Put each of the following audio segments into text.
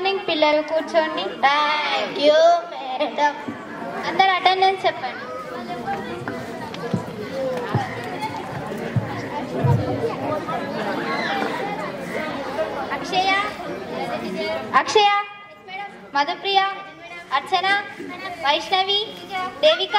morning పిల్లలు కూర్చోండి thank you madam అందరు అటెండెన్స్ చెప్పండి అక్షయ అక్షయ మధుప్రియ అర్చన వైష్ణవి దేవిక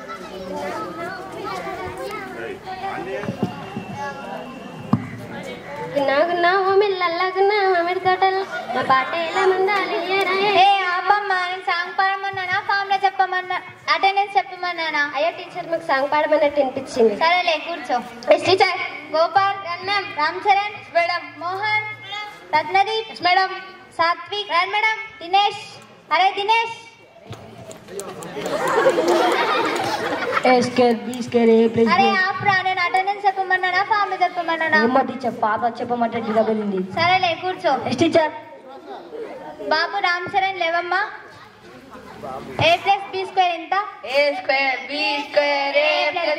గున్నా మిల్లల్లగున్నా మామిడి తోటలు మా పాట ఎలా ముందాలి ఏ ఆపమ్మా నేను సాంగ్ పాడమన్నానా ఫామ్ లో చెప్పమన్నా అటెండెన్స్ చెప్పమన్నానా అయ్యో టీచర్ మాకు సాంగ్ పాడమన్నట్టు వినిపించింది సరేలే కూర్చో teacher Gopal Rannam Ram Charan madam Mohan Ratnadeep madam Satvik రాన్ మేడం దినేష్ అరే దినేష్ ఎస్కేర్ బీస్కేర్ ఏ ప్లస్ అరే ఆపురా నేను అటెండెన్స్ చెప్పమన్నానా ఫామ్ లో చెప్పమన్నానా ఏమో టీచర్ పాప చెప్పమంటే దిగబడింది సరేలే కూర్చో ఎస్ టీచర్ బాబు రామ్ చరణ్ లేవమ్మా ఏ ప్లస్ బి స్క్వేర్ ఎంత ఏ స్క్వేర్ బి స్క్వేర్ ఏ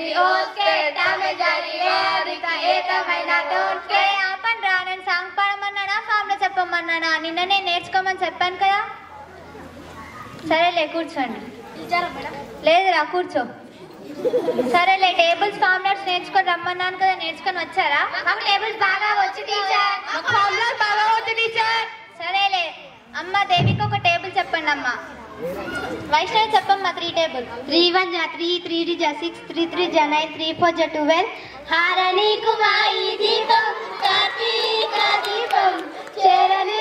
ఏ ఆపండి రా నేను సాంగ్ పాడమన్నానా ఫామ్ లో చెప్పమన్నానా నిన్న నేను నేర్చుకోమని చెప్పాను కదా సరేలే కూర్చోండి లేదురా కూర్చో సరేలే టేబుల్స్ ఫార్ములాస్ నేర్చుకొని రమ్మన్నాను కదా నేర్చుకొని వచ్చారా మాకు టేబుల్స్ బాగా వచ్చు టీచర్ ఫార్ములాస్ బాగా వచ్చు టీచర్ సరేలే అమ్మ దేవికి ఒక టేబుల్ చెప్పండి అమ్మ వైష్ణవి చెప్పమ్మా త్రీ టేబుల్ త్రీ వన్ జా త్రీ త్రీ డి జా సిక్స్ త్రీ త్రీ జా నైన్ త్రీ ఫోర్ జా ట్వెల్వ్ హారని కుమాయి దీపం కార్తీక దీపం చేరని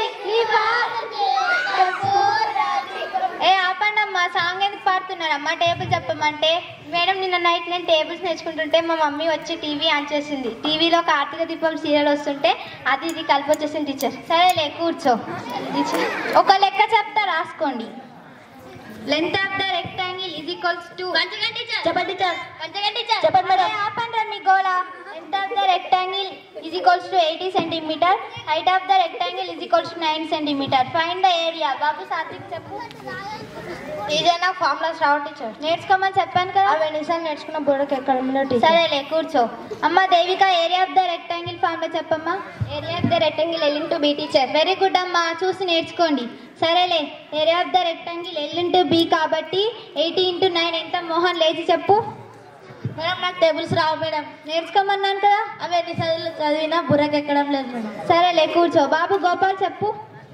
ఏ ఆపండి అమ్మా సాంగ్ ఎందుకు పాడుతున్నారమ్మా టేబుల్ చెప్పమంటే మేడం నిన్న నైట్ నేను టేబుల్స్ నేర్చుకుంటుంటే మా మమ్మీ వచ్చి టీవీ ఆన్ చేసింది టీవీలో కార్తీక దీపం సీరియల్ వస్తుంటే అది ఇది కలిపి వచ్చేసింది టీచర్ సరేలే కూర్చో టీచర్ ఒక లెక్క చెప్తా రాసుకోండి length of the rectangle is equals to చెప్పండి టీచర్ చెప్పండి మేడం ఆపండి రా మీ గోళ length of the rectangle is equals to eighty centimeter height of the rectangle is equals to nine centimeter find the area బాబు సాత్విక్ చెప్పు టీచర్ నాకు formulas రావు teacher నేర్చుకోమని చెప్పాను కదా అవి ఎన్నిసార్లు నేర్చుకున్న బుర్రకి ఎక్కడ ఉందో టీచర్ సరేలే కూర్చో అమ్మ Devika area of the rectangle formula చెప్పమ్మా area of the rectangle L into B teacher very good అమ్మా చూసి నేర్చుకోండి సరేలే area of the rectangle L into B కాబట్టి ఎయిటీ ఇంటూ నైన్ ఎంత మోహన్ లేచి చెప్పు మేడం నాకు టేబుల్స్ రావు మేడం నేర్చుకోమన్నాను కదా అవి ఎన్నిసార్లు చదివినా బుర్రకి ఎక్కడం లేదు మేడం సరేలే కూర్చో బాబు గోపాల్ చెప్పు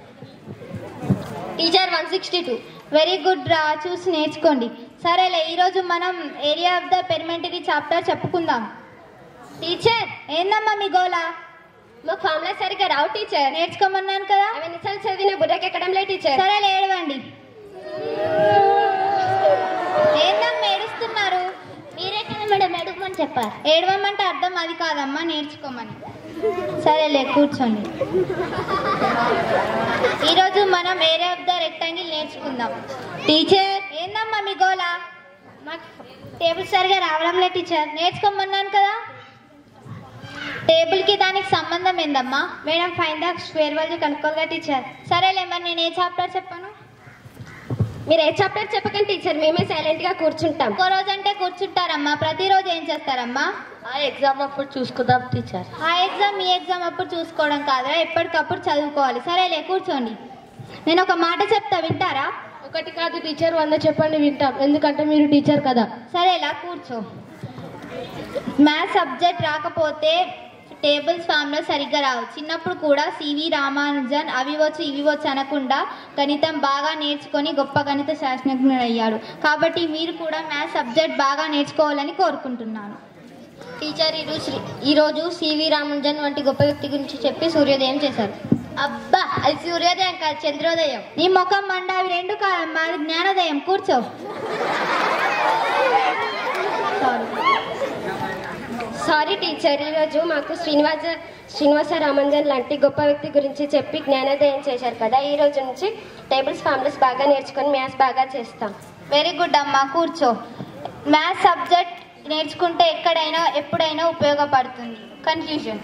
teacher one sixty two very good రా చూసి నేర్చుకోండి సరేలే ఈరోజు మనం area of the perimeter chapter చెప్పుకుందాం టీచర్ ఏందమ్మా మీ గోలా మాకు ఫార్ములా సరిగ్గా రావు టీచర్ నేర్చుకోమన్నాను కదా అవి ఎన్నిసార్లు చదివిన బుర్రకి ఎక్కడం లేదు టీచర్ సరేలే ఏడవండి ఏందమ్మా ఏడుస్తున్నారు మీరే కదా మేడం ఏడవమని చెప్పారు ఏడవమంటే అర్థం అది కాదమ్మా నేర్చుకోమని సరేలే కూర్చోండి ఈరోజు మనం ఏరియా ఆఫ్ ద రెక్టాంగిల్ నేర్చుకుందాం టీచర్ ఏందమ్మా మీ గోలా మాకు టేబుల్ సరిగా రావడం లేదు టీచర్ నేర్చుకోమన్నాను కదా టేబుల్ కి దానికి సంబంధం ఏందమ్మా madam find the square value కనుక్కోగా టీచర్ సరేలే మరి నేను ఏ చాప్టర్ చెప్పాను మీరు ఏ చాప్టర్ చెప్పకండి టీచర్ మేమే సైలెంట్ గా కూర్చుంటాం ఒక్కో రోజు అంటే కూర్చుంటారమ్మా ప్రతిరోజు ఏం చేస్తారమ్మా ఆ ఎగ్జామ్ అప్పుడు చూసుకుందాం టీచర్ ఆ ఎగ్జామ్ ఈ ఎగ్జామ్ అప్పుడు చూసుకోవడం కాదురా ఎప్పటికప్పుడు చదువుకోవాలి సరేలే కూర్చోండి నేను ఒక మాట చెప్తా వింటారా ఒకటి కాదు టీచర్ వంద చెప్పండి వింటాం ఎందుకంటే మీరు టీచర్ కదా సరేలా కూర్చో మ్యాథ్స్ సబ్జెక్ట్ రాకపోతే టేబుల్స్ ఫామ్లో సరిగ్గా రావు చిన్నప్పుడు కూడా సివి రామానుజన్ అవి వచ్చు ఇవి వచ్చు అనకుండా గణితం బాగా నేర్చుకొని గొప్ప గణిత శాస్త్రజ్ఞుడు అయ్యాడు కాబట్టి మీరు కూడా మ్యాథ్స్ సబ్జెక్ట్ బాగా నేర్చుకోవాలని కోరుకుంటున్నాను టీచర్ ఈరోజు ఈరోజు సివి రామానుజన్ వంటి గొప్ప వ్యక్తి గురించి చెప్పి సూర్యోదయం చేశారు అబ్బా అది సూర్యోదయం కాదు చంద్రోదయం నీ ముఖం మండ అవి రెండు కాదమ్మా అది జ్ఞానోదయం కూర్చో సారీ సారీ టీచర్ ఈరోజు మాకు శ్రీనివాస శ్రీనివాస రామంజన్ లాంటి గొప్ప వ్యక్తి గురించి చెప్పి జ్ఞానోదయం చేశారు కదా ఈ రోజు నుంచి టేబుల్స్ ఫార్ములాస్ బాగా నేర్చుకొని మ్యాథ్స్ బాగా చేస్తాం వెరీ గుడ్ అమ్మా కూర్చో మ్యాథ్స్ సబ్జెక్ట్ నేర్చుకుంటే ఎక్కడైనా ఎప్పుడైనా ఉపయోగపడుతుంది కన్ఫ్యూజన్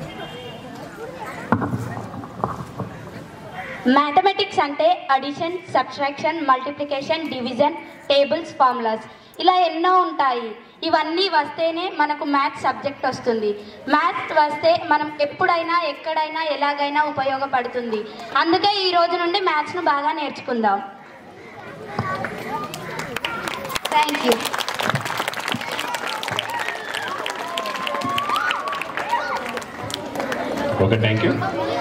మ్యాథమెటిక్స్ అంటే addition subtraction multiplication division tables formulas ఇలా ఎన్నో ఉంటాయి ఇవన్నీ వస్తేనే మనకు మ్యాథ్స్ సబ్జెక్ట్ వస్తుంది మ్యాథ్స్ వస్తే మనం ఎప్పుడైనా ఎక్కడైనా ఎలాగైనా ఉపయోగపడుతుంది అందుకే ఈ రోజు నుండి మ్యాథ్స్ను బాగా నేర్చుకుందాం thank you okay thank you